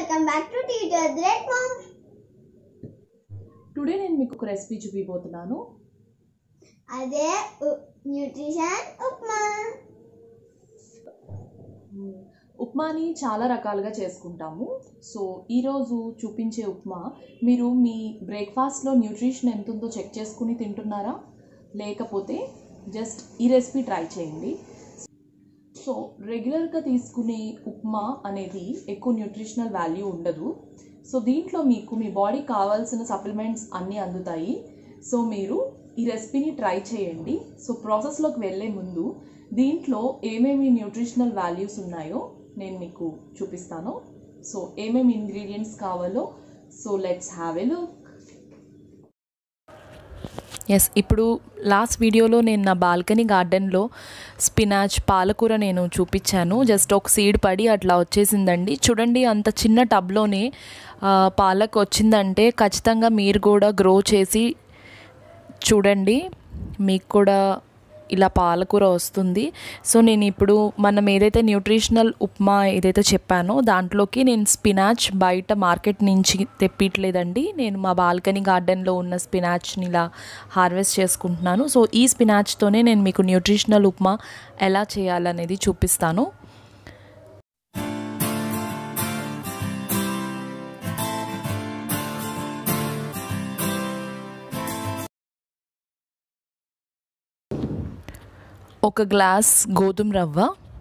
welcome back to teacher great mom today నేను మీకు ఒక రెసిపీ చూపిపోతున్నాను అదే న్యూట్రిషన్ ఉప్మా ఉప్మాని చాలా రకాలుగా చేసుకుంటాము సో ఈరోజు చూపించే ఉప్మా మీరు మీ బ్రేక్ఫాస్ట్లో న్యూట్రిషన్ ఎంత ఉందో చెక్ చేసుకుని తింటున్నారా లేకపోతే జస్ట్ ఈ రెసిపీ ట్రై చేయండి సో రెగ్యులర్గా తీసుకునే ఉప్మా అనేది ఎక్కువ న్యూట్రిషనల్ వాల్యూ ఉండదు సో దీంట్లో మీకు మీ బాడీకి కావాల్సిన సప్లిమెంట్స్ అన్నీ అందుతాయి సో మీరు ఈ రెసిపీని ట్రై చేయండి సో ప్రాసెస్లోకి వెళ్ళే ముందు దీంట్లో ఏమేమి న్యూట్రిషనల్ వాల్యూస్ ఉన్నాయో నేను మీకు చూపిస్తాను సో ఏమేమి ఇంగ్రీడియంట్స్ కావాలో so let's have a look yes ఇప్పుడు లాస్ట్ వీడియోలో నేను నా బాల్కనీ గార్డెన్లో స్పినాచ్ పాలకూర నేను చూపించాను జస్ట్ ఒక సీడ్ పడి అట్లా వచ్చేసిందండి చూడండి అంత చిన్న టబ్లోనే ఆ, పాలక్ వచ్చిందంటే ఖచ్చితంగా మీరు కూడా గ్రో చేసి చూడండి మీకు కూడా ఇలా పాలకూర వస్తుంది సో నేను ఇప్పుడు మనం ఏదైతే న్యూట్రిషనల్ ఉప్మా ఏదైతే చెప్పానో దాంట్లోకి నేను స్పినాచ్ బయట మార్కెట్ నుంచి తెప్పిట్లేదండి నేను మా బాల్కనీ గార్డెన్లో ఉన్న స్పినాచ్ని ఇలా హార్వెస్ట్ చేసుకుంటున్నాను సో ఈ స్పినాచ్తోనే నేను మీకు న్యూట్రిషనల్ ఉప్మా ఎలా చేయాలనేది చూపిస్తాను ఒక గ్లాస్ గోధుమ రవ్వ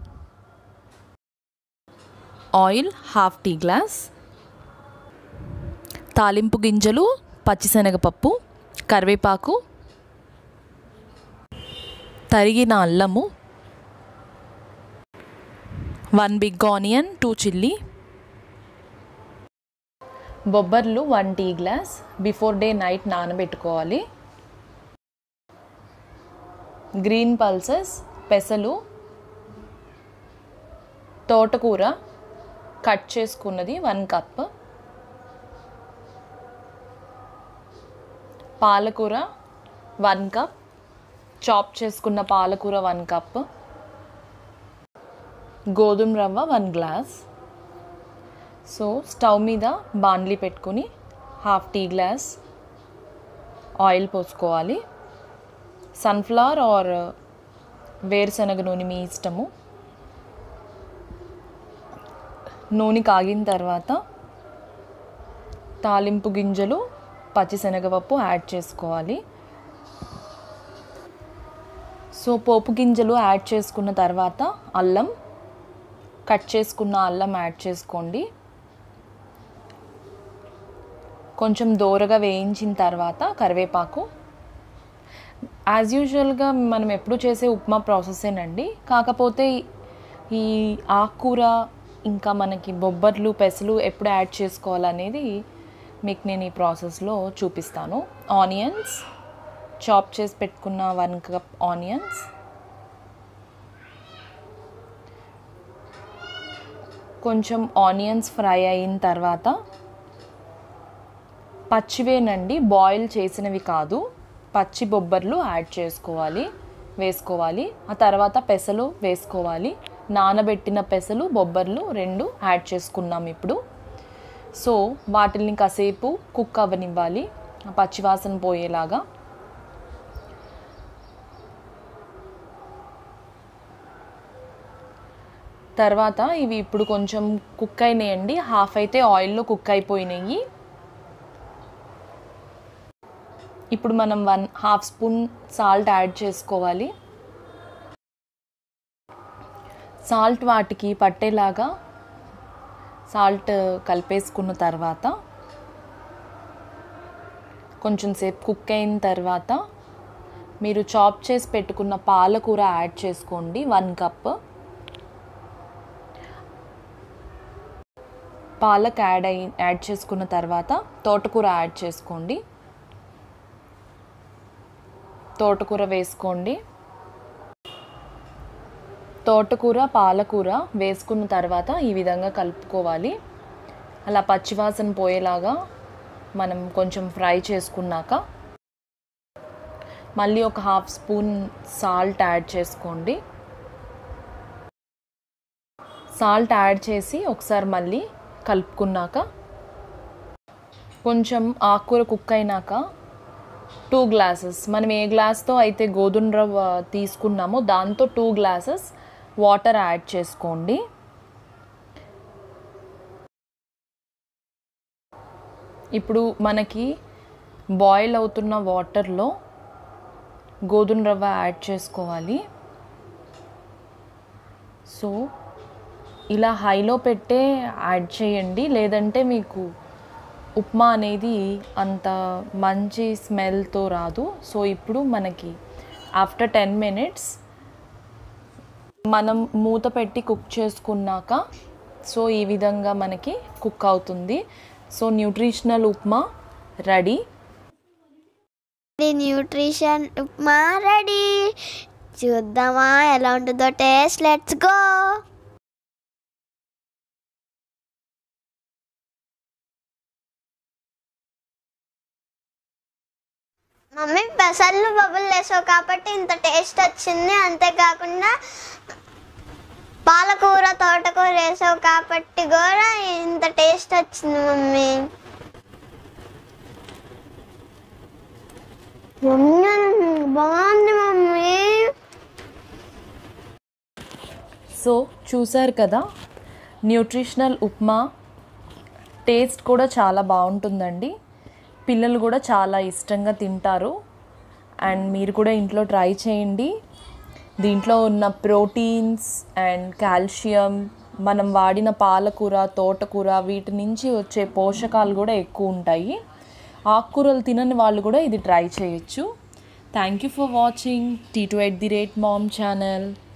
ఆయిల్ హాఫ్ టీ గ్లాస్ తాలింపు గింజలు పచ్చిశనగపప్పు కరివేపాకు తరిగిన అల్లము one big onion two chilli బొబ్బర్లు one tea glass before day night నానబెట్టుకోవాలి గ్రీన్ పల్సెస్ పెసలు తోటకూర కట్ చేసుకున్నది వన్ కప్ పాలకూర వన్ కప్ చాప్ చేసుకున్న పాలకూర వన్ కప్ గోధుమ రవ్వ వన్ గ్లాస్ సో స్టవ్ మీద బాండ్లీ పెట్టుకొని హాఫ్ టీ గ్లాస్ ఆయిల్ పోసుకోవాలి సన్ఫ్లవర్ ఆర్ వేరుశనగ నూనె మీ ఇష్టము నూనె కాగిన తర్వాత తాలింపు గింజలు పచ్చిశనగపప్పు యాడ్ చేసుకోవాలి సో పోపు గింజలు యాడ్ చేసుకున్న తర్వాత అల్లం కట్ చేసుకున్న అల్లం యాడ్ చేసుకోండి కొంచెం దోరగా వేయించిన తర్వాత కరివేపాకు యాజ్ యూజువల్గా మనం ఎప్పుడు చేసే ఉప్మా ప్రాసెసేనండి కాకపోతే ఈ ఆకుకూర ఇంకా మనకి బొబ్బర్లు పెసలు ఎప్పుడు యాడ్ చేసుకోవాలనేది మీకు నేను ఈ ప్రాసెస్లో చూపిస్తాను ఆనియన్స్ చాప్ చేసి పెట్టుకున్న వన్ కప్ ఆనియన్స్ కొంచెం ఆనియన్స్ ఫ్రై అయిన తర్వాత పచ్చివేనండి బాయిల్ చేసినవి కాదు పచ్చి బొబ్బర్లు యాడ్ చేసుకోవాలి వేసుకోవాలి ఆ తర్వాత పెసలు వేసుకోవాలి నానబెట్టిన పెసలు బొబ్బర్లు రెండు యాడ్ చేసుకున్నాం ఇప్పుడు సో వాటిని కాసేపు కుక్ అవ్వనివ్వాలి ఆ పచ్చివాసన పోయేలాగా తర్వాత ఇవి ఇప్పుడు కొంచెం కుక్ అయినాయండి హాఫ్ అయితే ఆయిల్లో కుక్ అయిపోయినాయి ఇప్పుడు మనం one half spoon salt add చేసుకోవాలి సాల్ట్ వాటికి పట్టేలాగా సాల్ట్ కలిపేసుకున్న తర్వాత కొంచెం సేపు కుక్ అయిన తర్వాత మీరు చాప్ చేసి పెట్టుకున్న పాలకూర యాడ్ చేసుకోండి వన్ కప్ పాలక్ యాడ్ అయి యాడ్ చేసుకున్న తర్వాత తోటకూర యాడ్ చేసుకోండి తోటకూర వేసుకోండి తోటకూర పాలకూర వేసుకున్న తర్వాత ఈ విధంగా కలుపుకోవాలి అలా పచ్చివాసన పోయేలాగా మనం కొంచెం ఫ్రై చేసుకున్నాక మళ్ళీ ఒక హాఫ్ స్పూన్ సాల్ట్ యాడ్ చేసుకోండి సాల్ట్ యాడ్ చేసి ఒకసారి మళ్ళీ కలుపుకున్నాక కొంచెం ఆకుకూర కుక్ అయినాక టూ గ్లాసెస్ మనం ఏ గ్లాస్తో అయితే గోధుమ రవ్వ తీసుకున్నామో దాంతో టూ గ్లాసెస్ వాటర్ యాడ్ చేసుకోండి ఇప్పుడు మనకి బాయిల్ అవుతున్న వాటర్లో గోధుమ రవ్వ యాడ్ చేసుకోవాలి సో ఇలా హైలో పెట్టే యాడ్ చేయండి లేదంటే మీకు ఉప్మా అనేది అంత మంచి స్మెల్తో రాదు సో ఇప్పుడు మనకి ఆఫ్టర్ టెన్ మినిట్స్ మనం మూత పెట్టి కుక్ చేసుకున్నాక సో ఈ విధంగా మనకి కుక్ అవుతుంది so nutritional upma ready nutrition upma ready చూద్దామా ఎలా ఉంటుందో టేస్ట్ లెట్స్ గో మమ్మీ పెసర్లు బబుల్ వేసావు కాబట్టి ఇంత టేస్ట్ వచ్చింది అంతేకాకుండా పాలకూర తోటకూర వేసావు కాబట్టి కూడా ఇంత టేస్ట్ వచ్చింది మమ్మీ మమ్మీ బాగుంది మమ్మీ సో చూసారు కదా న్యూట్రిషనల్ ఉప్మా టేస్ట్ కూడా చాలా బాగుంటుందండి పిల్లలు కూడా చాలా ఇష్టంగా తింటారు అండ్ మీరు కూడా ఇంట్లో ట్రై చేయండి దీంట్లో ఉన్న ప్రోటీన్స్ అండ్ కాల్షియం మనం వాడిన పాలకూర తోటకూర వీటి నుంచి వచ్చే పోషకాలు కూడా ఎక్కువ ఉంటాయి ఆకుకూరలు తినని వాళ్ళు కూడా ఇది ట్రై చేయొచ్చు thank you for watching T two at the rate mom channel